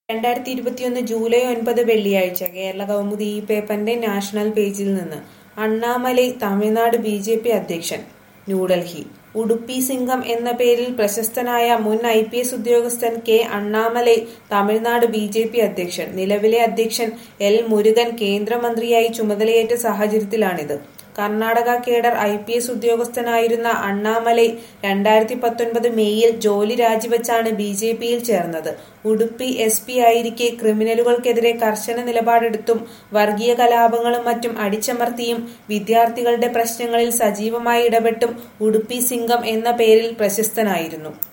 രണ്ടായിരത്തി ഇരുപത്തിയൊന്ന് ജൂലൈ ഒൻപത് വെള്ളിയാഴ്ച കേരള കൗമുദി ഈ പേപ്പറിന്റെ നാഷണൽ പേജിൽ നിന്ന് Annamalai Tamil Nadu B J P അധ്യക്ഷൻ ന്യൂഡൽഹി ഉടുപ്പി സിംഗം എന്ന പേരിൽ പ്രശസ്തനായ മുൻ ഐ പി എസ് ഉദ്യോഗസ്ഥൻ K Annamalai Tamil Nadu B J P അധ്യക്ഷൻ നിലവിലെ അധ്യക്ഷൻ എൽ മുരുകൻ കേന്ദ്രമന്ത്രിയായി ചുമതലയേറ്റ സാഹചര്യത്തിലാണിത് Karnataka cadre I P S ഉദ്യോഗസ്ഥനായിരുന്ന അണ്ണാമലൈ രണ്ടായിരത്തി പത്തൊൻപത് മെയ്യിൽ ജോലി രാജിവെച്ചാണ് ബി ജെ പിയിൽ ചേർന്നത് ഉടുപ്പി എസ് പി ആയിരിക്കെ ക്രിമിനലുകൾക്കെതിരെ കർശന നിലപാടെടുത്തും വർഗീയ കലാപങ്ങളും മറ്റും അടിച്ചമർത്തിയും വിദ്യാർത്ഥികളുടെ പ്രശ്നങ്ങളിൽ സജീവമായി ഇടപെട്ടും ഉടുപ്പി സിംഗം എന്ന പേരിൽ പ്രശസ്തനായിരുന്നു